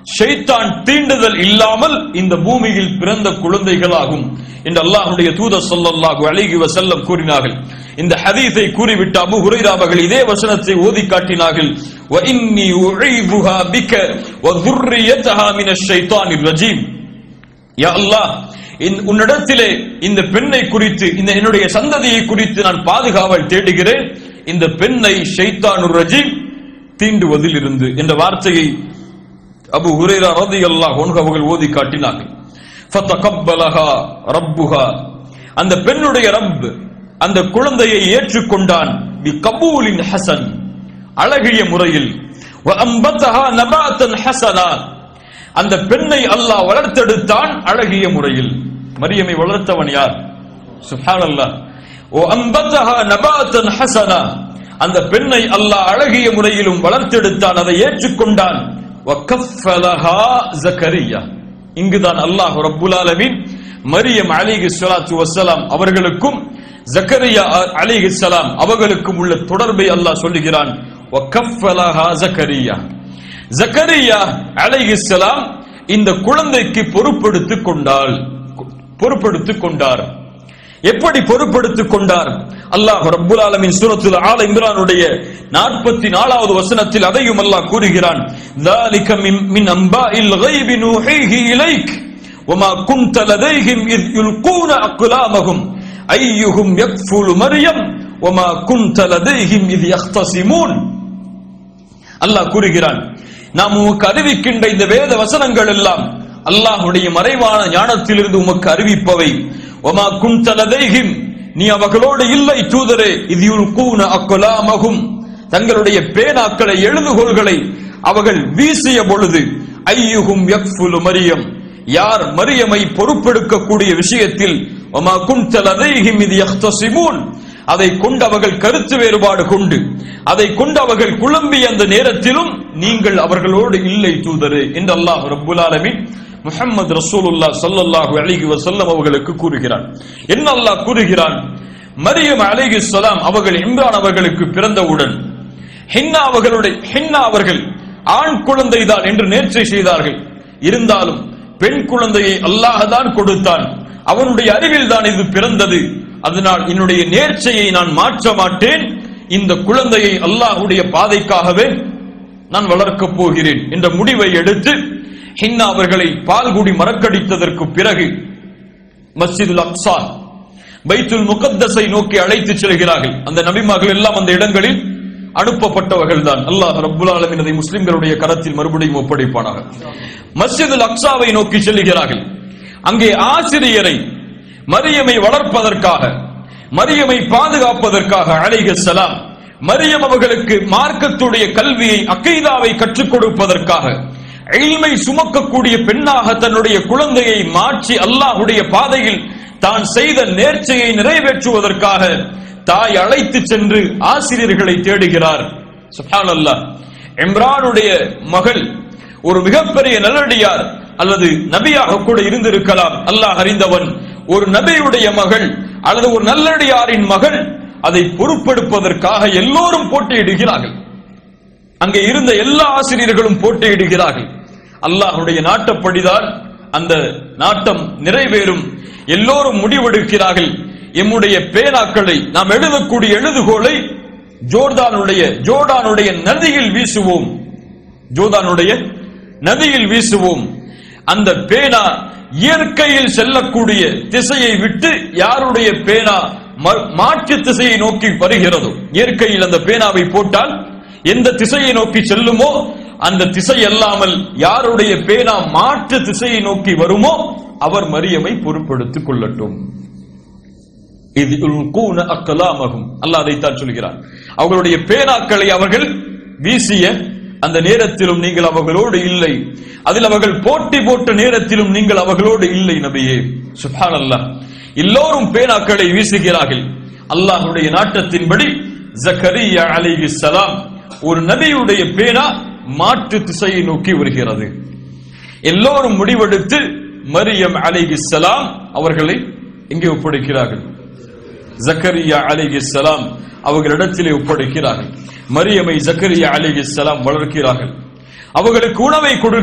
ஷைத்தான் தீண்டுதல் இல்லாமல் இந்த பூமியில் பிறந்த குழந்தைகளாகும் என்று அல்லாஹ்வுடைய தூதர் ஸல்லல்லாஹு அலைஹி வஸல்லம் கூறினார்கள் இந்த ஹதீஸை கூறிவிட்டு அபூ ஹுரைரா அவர்கள் இதே வசனத்தை ஓதி காட்டினார்கள் வ இன்னி உஈதுஹா பிக வ ذُرِّيَّتَهَا மின ஷைத்தானிர் ரஜீம் யா அல்லாஹ் இந்த- உன்னிடத்திலே இந்த பெண்ணை குறித்து இந்த என்னுடைய சந்ததியை குறித்து நான் பாதுகாவல் தேடுகிறேன் இந்த பெண்ணை ஷைத்தானுர் ரஜீம் தீண்டுவதில் இருந்து என்ற வார்த்தையை அபு ஹுரேரா ரலியல்லாஹு அன்ஹு அவர்கள் ஓதி காட்டினார்கள் ஃபதகப்பலஹா ரப்புஹா அந்த பெண்ணுடைய ரப் அந்த குழந்தையை ஏற்றுக்கொண்டான் பி கபூலின் ஹசன் அழகிய முறையில் வ அம்பத்தஹா நபாத்தன் ஹசனா அந்த பெண்ணை அல்லாஹ் வளர்த்தெடுத்தான் அழகிய முறையில் மரியமை வளர்த்தவன் யார் சுப்ஹானல்லாஹ் ஓ அம்பத்தஹா நபாத்தன் ஹசனா அந்த பெண்ணை அல்லாஹ் அழகிய முறையிலும் வளர்த்தெடுத்தான் அதை ஏற்றுக்கொண்டான் வக்கஃபலஹா ஜக்கரியா இங்குதான் அல்லாஹ் ரப்புல் ஆலமீன் மரியம் அலிஹி ஸலாத்து வஸ்ஸலாம் அவர்களுக்கும் ஜக்கரியா அலிஹி ஸலாம் அவர்களுக்கும் உள்ள தொடர்பை அல்லாஹ் சொல்லுகிறான் வக்கஃபலஹா ஜக்கரியா ஜக்கரியா அலைஹிஸ்ஸலாம் இந்த குழந்தைக்கு பொறுப்படுத்திக் கொண்டாள் பொறுப்படுத்திக் கொண்டார் எப்படி பொறுப்படுத்திக் கொண்டார் அல்லாஹ் ரப்புல் ஆலமீன் சூரத்துல் ஆல இம்ரானுடைய 44வது வசனத்தில் அதையும் அல்லாஹ் கூறுகிறான் ذَلِكَ مِنْ مِنْ أَنْبَاءِ الْغَيْبِ نُوحِيهِ إِلَيْكَ وَمَا كُنْتَ لَدَيْهِمْ إِذْ يُلْقُونَ أَقْلَامَهُمْ أَيُّهُمْ يَكْفُلُ مَرْيَمَ وَمَا كُنْتَ لَدَيْهِمْ إِذْ يَخْتَصِمُونَ அல்லாஹ் கூறுகிறான் நாம் உமக்கு அறிவிக்கின்ற இந்த வேத வசனங்கள் எல்லாம் அல்லாஹ்வுடைய மறைவான ஞானத்திலிருந்து உமக்கு அறிவிப்பவை ஒமா குந்த லதைஹிம் நீ அவர்களோடு இல்லை தூதரே இது யுல்கூன அக்குலாமகும் தங்களுடைய பேனாக்களை எழுதுகோள்களை அவர்கள் வீசிய பொழுது ஐயுகும் யக்ஃபுலு மரியம் யார் மரியமை பொறுப்பெடுக்கக்கூடிய விஷயத்தில் ஒமா குந்த லதைஹிம் இது யஹ்தசிமூன் அதை கொண்டு அவர்கள் கருத்து வேறுபாடு கொண்டு அதை கொண்டு அவர்கள் குழம்பிய அந்த நேரத்திலும் நீங்கள் அவர்களோடு இல்லை தூதரே என்று அல்லாஹ் ரப்புல் ஆலமீன் முஹம்மது ரசூலுல்லாஹ் ஸல்லல்லாஹு அலைஹி வஸல்லம் அவர்களுக்கு கூறுகிறான் என்ன அல்லாஹ் கூறுகிறான் மரியம் அலைஹிஸ்ஸலாம் அவர்கள் இம்ரான் அவர்களுக்கு பிறந்தவுடன் ஹின்னா அவர்களுடைய ஹின்னா அவர்கள் ஆண் குழந்தைதான் என்று நேர்ச்சை செய்தார்கள் இருந்தாலும் பெண் குழந்தையை அல்லாஹ் தான் கொடுத்தான் அவனுடைய அறிவில் தான் இது பிறந்தது அதனால் என்னுடைய நேர்ச்சையை நான் மாற்ற மாட்டேன் இந்த குழந்தையை அல்லாஹ்வுடைய பாதைக்காகவே நான் வளர்க்கப் போகிறேன் என்ற முடிவை எடுத்து ஹின்னா அவர்களை பால்குடி மறக்கடித்ததற்கு பிறகு மஸ்ஜிதுல் அக்ஸா பைத்துல் முகத்தஸை நோக்கி அழைத்து செல்கிறார்கள் அந்த நபிமார்கள் எல்லாம் அந்த இடங்களில் அனுப்பப்பட்டவர்கள் தான் அல்லாஹ் ரப்புல் ஆலமீன் அதை முஸ்லிம்களுடைய கரத்தில் மறுபடியும் ஒப்படைப்பானாக மஸ்ஜிதுல் அக்ஸாவை நோக்கி செல்கிறார்கள் அங்கே ஆசிரியரை மரியமை வளர்ப்பதற்காக மரியமை பாதுகாப்பதற்காக அலைஹிஸ்ஸலாம் மரியம் அவர்களுக்கு மார்க்கத்துடைய கல்வியை அக்கைதாவை கற்றுக் கொடுப்பதற்காக இல்மை சுமக்கக்கூடிய பெண்ணாக தன்னுடைய குழந்தையை மாற்றி அல்லாஹ்வுடைய பாதையில் தான் செய்த நேர்ச்சையை நிறைவேற்றுவதற்காக தாய் அழைத்து சென்று ஆசிரியர்களை தேடுகிறார் சுப்ஹானல்லாஹ் இம்ரானுடைய மகள் ஒரு மிகப்பெரிய நல்லடியார் அல்லது நபியாக கூட இருந்திருக்கலாம் அல்லாஹ் அறிந்தவன் ஒரு நபியுடைய மகள் அல்லது ஒரு நல்லடியாரின் மகள் அதை பொறுப்பெடுப்பதற்காக எல்லோரும் போட்டியிடுகிறார்கள் அங்கே இருந்த எல்லா ஆசிரியர்களும் போட்டியிடுகிறார்கள் அல்லாஹ்வுடைய நாட்டப்படிதான் அந்த நாட்டம் நிறைவேறும் எல்லோரும் முடிவெடுக்கிறார்கள் எம்முடைய பேனாக்களை நாம் எழுதக்கூடிய எழுதுகோலை ஜோர்தானுடைய ஜோர்டானுடைய நதியில் வீசுவோம் ஜோர்தானுடைய நதியில் வீசுவோம் அந்த பேனா இயற்கையில் செல்லக்கூடிய திசையை விட்டு யாருடைய பேனா ம- மாற்று திசையை நோக்கி வருகிறதோ இயற்கையில் அந்த பேனாவை போட்டால் எந்த திசையை நோக்கி செல்லுமோ அந்த திசை அல்லாமல் யாருடைய பேனா மாற்று திசையை நோக்கி வருமோ அவர் மரியமை பொறுப்படுத்திக் கொள்ளட்டும் இது உல்கூன அக்கலாமகும் அல்லாஹ் அதைத்தான் சொல்கிறார் அவர்களுடைய பேனாக்களை அவர்கள் வீசிய அந்த நேரத்திலும் நீங்கள் அவர்களோடு இல்லை அதில் அவர்கள் போட்டி போட்ட நேரத்திலும் நீங்கள் அவர்களோடு இல்லை நபியே சுபான் அல்லாஹ் எல்லோரும் பேனாக்களை வீசுகிறார்கள் அல்லாஹ்வுடைய நாட்டத்தின்படி ஜக்கரியா அலைஹி சலாம் ஒரு நபியுடைய பேனா மாற்று திசையை நோக்கி வருகிறது எல்லோரும் முடிவெடுத்து மரியம் அலைஹி சலாம் அவர்களை எங்கே ஒப்படைக்கிறார்கள் ஜக்கரியா அலைஹிஸ்ஸலாம் அவர்களிடத்திலே ஒப்படைக்கிறார்கள் மரியமை ஜக்கரியா அலைஹிஸ்ஸலாம் வளர்க்கிறார்கள் அவர்களுக்கு உணவை கொடு